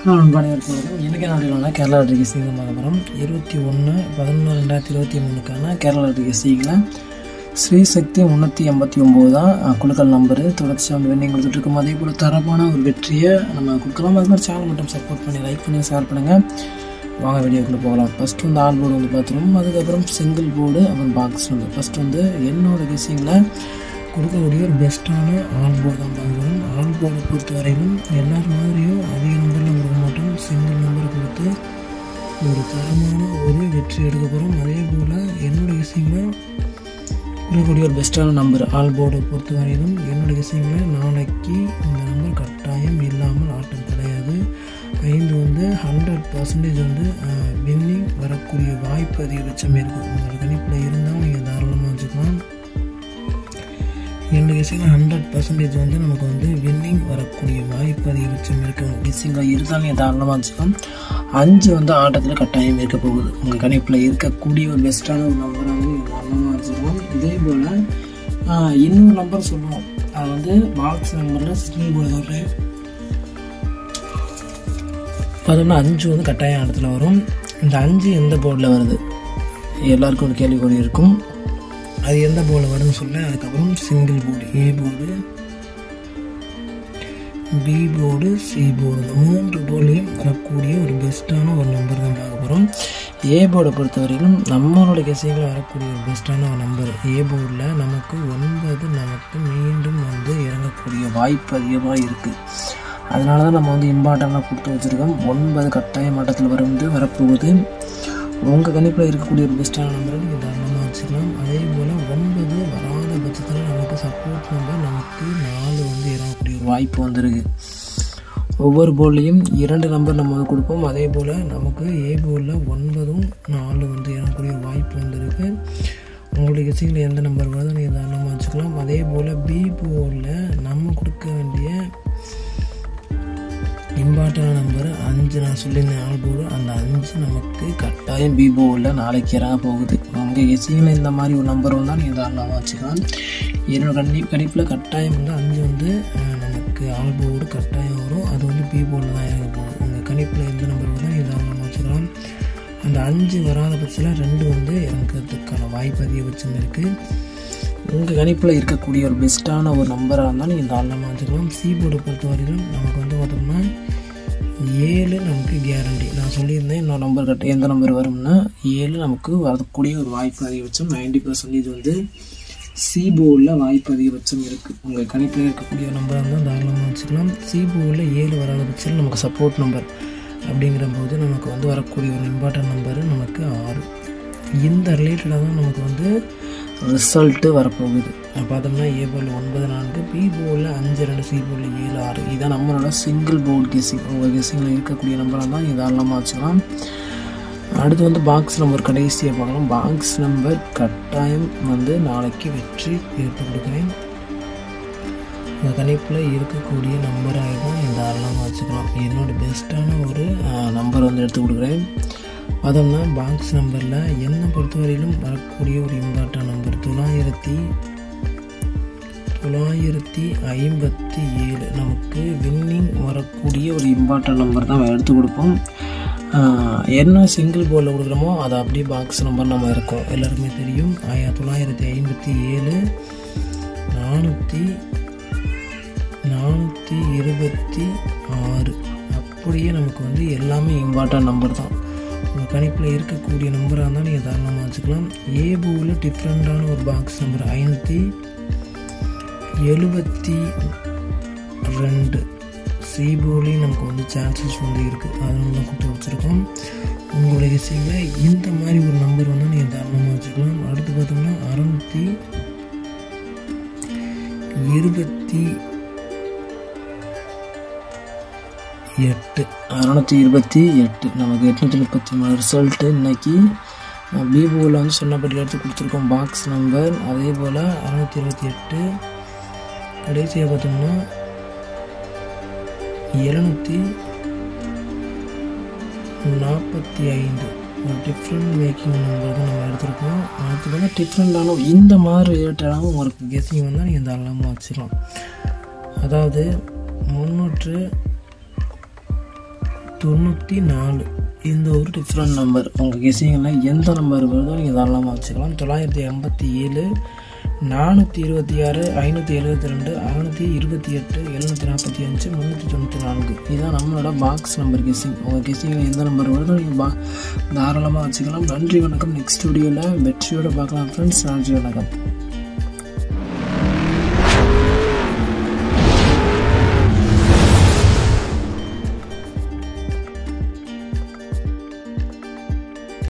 அனைவருக்கும் இன்றைக்கி நாட்டிலான கேரளா டிகிசி மதபுரம் இருபத்தி ஒன்று பதினொன்று ரெண்டாயிரத்தி இருபத்தி மூணுக்கான கேரளா டிகிசியில் ஸ்ரீ சக்தி முந்நூற்றி எண்பத்தி ஒம்பது தான் அஹ், குழுக்கள் நம்பரு தொடர்ச்சியாக வந்து வெண்ணிங் கொடுத்துட்டு இருக்கோம் அதே போல் தரமான ஒரு வெற்றியை நம்ம கொடுக்கலாம் அது மாதிரி சேனல் மட்டும் சப்போர்ட் பண்ணி லைக் பண்ணி ஷேர் பண்ணுங்கள் வாங்க வீடியோக்குள்ளே போகலாம் ஃபஸ்ட் வந்து ஆல் போர்டு வந்து பார்த்துருவோம் அதுக்கப்புறம் சிங்கிள் போர்டு அப்புறம் பாக்ஸ் வந்து ஃபஸ்ட் வந்து என்னோட கெஸிங்கில் கொடுக்கக்கூடிய ஒரு பெஸ்ட்டான ஆல் போர்டு தான் பார்க்குறோம் ஆல் போர்டை பொறுத்த வரையிலும் எல்லார் மாதிரியும் அதிக நம்பரில் கொடுக்க மாட்டோம் சிங்கிள் நம்பர் கொடுத்து ஒரு தரமான ஒரு வெற்றி எடுக்க போகிறோம் அதே போல் என்னோட கெஸிங்கில் கொடுக்கக்கூடிய ஒரு பெஸ்ட்டான நம்பர் ஆல் போர்டை பொறுத்த வரையிலும் என்னோட கெஸிங்கில் நாளைக்கு இந்த நம்பர் கட்டாயம் இல்லாமல் ஆட்டம் கிடையாது ஐந்து வந்து ஹண்ட்ரட் பர்சன்டேஜ் வந்து வின்னிங் வரக்கூடிய வாய்ப்பு அதிகபட்சம் இருக்குது உங்களோட கணிப்பில் இருந்தால் நீங்கள் தாராளமாக வச்சுக்கலாம் என்னோட கெஸிங்கில் ஹண்ட்ரட் பர்சன்டேஜ் வந்து நமக்கு வந்து வின்னிங் வரக்கூடிய வாய்ப்பு அதிகபட்சம் இருக்குது கெஸிங்கில் இருந்தாலும் நீங்கள் தாராளமாக வச்சுக்கலாம் அஞ்சு வந்து ஆட்டத்தில் கட்டாயம் இருக்க போகுது உங்கள் கணிப்பில் இருக்கக்கூடிய ஒரு பெஸ்ட்டான ஒரு நம்பரை வந்து நீங்கள் தாராளமாக வச்சுக்கலாம் இதே போல் இன்னொரு நம்பர் சொல்லுவோம் அது வந்து பாக்ஸ் நம்பரில் ஸ்ரீ போர்டு பார்த்தோம்னா அஞ்சு வந்து கட்டாயம் இடத்துல வரும் இந்த அஞ்சு எந்த போர்டில் வருது எல்லாருக்கும் ஒரு கேள்விக்குறி இருக்கும் அது எந்த போர்டில் வருதுன்னு சொல்ல அதுக்கப்புறம் single board A board B board C board இந்த மூன்று போர்ட்லேயும் வரக்கூடிய ஒரு பெஸ்ட்டான ஒரு நம்பர் தான் பார்க்க போகிறோம் ஏ போர்டை பொறுத்தவரையிலும் நம்மளோட கெஸிங்கில் வரக்கூடிய ஒரு பெஸ்ட்டான ஒரு நம்பர் ஏ போர்டில் நமக்கு ஒன்பது நமக்கு மீண்டும் வந்து இறங்கக்கூடிய வாய்ப்பு அதிகமாக இருக்குது அதனால தான் நம்ம வந்து இம்பார்ட்டண்ட்டாக கொடுத்து வச்சுருக்கோம் ஒன்பது கட்டாய மட்டத்தில் வர வந்து வரப்போகுது உங்கள் கணிப்பில் இருக்கக்கூடிய ஒரு பெஸ்ட்டான நம்பரை நீங்கள் தாராளமாக வச்சுக்கலாம் அதே போல் ஒன்பது வராத பட்சத்தில் நமக்கு சப்போர்ட் நம்பர் நமக்கு நாலு வந்து இறங்கக்கூடிய ஒரு வாய்ப்பு வந்திருக்கு ஒவ்வொரு போர்ட்லேயும் இரண்டு நம்பர் நம்ம வந்து கொடுப்போம் அதே போல் நமக்கு ஏ போர்டில் ஒன்பதும் நாலு வந்து இறங்கக்கூடிய ஒரு வாய்ப்பு வந்திருக்கு உங்களுடைய கெஸிங்கில் எந்த நம்பர் வருதோ நீங்கள் தாராளமாக வச்சுக்கலாம் அதே போல் பி போர்டில் நம்ம கொடுக்க வேண்டிய இம்பார்ட்டன்ட் நம்பர் அஞ்சு நான் சொல்லியிருந்தேன் ஆள் போர்டு அந்த அஞ்சு நமக்கு கட்டாயம் பிபோவில் நாளைக்கு இறங்க போகுது உங்கள் எசியில் இந்த மாதிரி ஒரு நம்பர் வந்தால் நீங்கள் தாராளமாக வச்சுக்கலாம் என்னோட கண்டி கணிப்பில் கட்டாயம் வந்து அஞ்சு வந்து அஹ், நமக்கு ஆல் போர்டு கட்டாயம் வரும் அது வந்து பி போர்டில் தான் இறங்க போகும் உங்கள் கணிப்பில் எந்த நம்பர் வந்தால் நீங்கள் தாராளமாக வச்சுக்கலாம் அந்த அஞ்சு வராத பட்சத்தில் ரெண்டு வந்து இறங்கிறதுக்கான வாய்ப்பு அதிகபட்சம் இருக்குது உங்கள் கணிப்பில் இருக்கக்கூடிய ஒரு பெஸ்ட்டான ஒரு நம்பராக இருந்தால் நீங்கள் தாராளமாக வச்சுக்கலாம் சி போர்டை பொறுத்தவரையிலும் நமக்கு வந்து பார்த்தோம்னா ஏழு நமக்கு கேரண்டி நான் சொல்லியிருந்தேன் இன்னொரு நம்பர் கட்ட எந்த நம்பர் வரும்னா ஏழு நமக்கு வரக்கூடிய ஒரு வாய்ப்பு அதிகபட்சம் நைன்டி பர்சன்டேஜ் வந்து சி போர்டில் வாய்ப்பு அதிகபட்சம் இருக்குது உங்கள் கணிப்பில் இருக்கக்கூடிய நம்பராக இருந்தால் தாராளமாக வச்சுக்கலாம் சி போர்டில் ஏழு வராத பட்சத்தில் நமக்கு சப்போர்ட் நம்பர் அப்படிங்கிற போது நமக்கு வந்து வரக்கூடிய ஒரு இம்பார்ட்டன்ட் நம்பரு நமக்கு ஆறு இந்த ரிலேட்டடாக தான் நமக்கு வந்து ரிசல்ட்டு வரப்போகுது அஹ் பார்த்தோம்னா ஏ போர்டில் ஒன்பது நான்கு பி போர்டில் அஞ்சு ரெண்டு சி போர்டில் ஏழு ஆறு இதான் நம்மளோட சிங்கிள் போர்டு கெஸிங் உங்கள் கெஸிங்கில் இருக்கக்கூடிய நம்பராக தான் இது தாராளமாக வச்சுக்கலாம் அடுத்து வந்து பாக்ஸ் நம்பர் கடைசியாக பார்க்கலாம் பாக்ஸ் நம்பர் கட்டாயம் வந்து நாளைக்கு வெற்றி எடுத்து கொடுக்குறேன் உங்கள் கணிப்பில் இருக்கக்கூடிய நம்பராக தான் இது தாராளமாக வச்சுக்கலாம் என்னோட பெஸ்ட்டான ஒரு நம்பர் வந்து எடுத்து கொடுக்குறேன் அதோம்னா பாக்ஸ் நம்பரில் என்னை பொறுத்தவரையிலும் வரக்கூடிய ஒரு இம்பார்ட்டன் நம்பர் தொள்ளாயிரத்தி தொள்ளாயிரத்தி ஐம்பத்தி ஏழு நமக்கு வின்னிங் வரக்கூடிய ஒரு இம்பார்ட்டன் நம்பர் தான் எடுத்து கொடுப்போம் ஆஹ் என்ன சிங்கிள் போர்டில் கொடுக்குறோமோ அது அப்படியே பாக்ஸ் நம்பர் நம்ம இருக்கும் எல்லாருக்குமே தெரியும் ஆயா தொள்ளாயிரத்தி ஐம்பத்தி ஏழு நானூற்றி நானூற்றி இருபத்தி ஆறு அப்படியே நமக்கு வந்து எல்லாமே இம்பார்ட்டன்ட் நம்பர் தான் உங்கள் கணிப்பில் இருக்கக்கூடிய நம்பராக இருந்தால் நீங்கள் தாராளமாக வச்சுக்கலாம் ஏ பூவில் டிஃப்ரெண்ட்டான ஒரு பாக்ஸ் நம்பர் ஐநூற்றி எழுபத்தி ரெண்டு சி போர்ட்லேயும் நமக்கு வந்து சான்சஸ் வந்து இருக்குது அதனால தான் கொடுத்து வச்சுருக்கோம் உங்களுடைய கெஸிங்கில் இந்த மாதிரி ஒரு நம்பர் வந்து நீங்கள் தாராளமாக வச்சுக்கலாம் அடுத்து பார்த்தோம்னா அறநூற்றி இருபத்தி எட்டு அறநூற்றி இருபத்தி எட்டு நமக்கு எட்நூற்றி முப்பத்தி மூணு ரிசல்ட்டு இன்னைக்கு பிபோவில் வந்து சொன்னபடி எடுத்து கொடுத்துருக்கோம் பாக்ஸ் நம்பர் அதே போல் அறநூற்றி இருபத்தி எட்டு கடைசியாக பார்த்தோம்னா எழுநூற்றி நாற்பத்தி ஐந்து ஒரு டிஃப்ரெண்ட் மேக்கிங் நம்பர் தான் நம்ம எடுத்திருக்கோம் அடுத்து வந்து டிஃப்ரெண்டான இந்த மாதிரி ரிலேட்டடாகவும் உங்களுக்கு கெஸிங் வந்தால் நீங்கள் தாராளமாக வச்சுக்கலாம் அதாவது முந்நூற்று தொண்ணூற்றி நாலு இந்த ஒரு டிஃப்ரெண்ட் நம்பர் உங்கள் கெஸிங்கில் எந்த நம்பர் வருதோ நீங்கள் தாராளமாக வச்சுக்கலாம் தொள்ளாயிரத்தி எண்பத்தி ஏழு நானூற்றி இருபத்தி ஆறு ஐநூற்றி எழுபத்தி ரெண்டு அறநூற்றி இருபத்தி எட்டு எழுநூற்றி நாற்பத்தி அஞ்சு முந்நூற்றி தொண்ணூற்றி நான்கு இதுதான் நம்மளோட பாக்ஸ் நம்பர் கெஸிங் உங்கள் கெஸிங்கில் எந்த நம்பர் வருதோ நீங்கள் பா தாராளமாக வச்சுக்கலாம் நன்றி வணக்கம் நெக்ஸ்ட் வீடியோவில் வெற்றியோட பார்க்கலாம் ஃப்ரெண்ட்ஸ் நன்றி வணக்கம்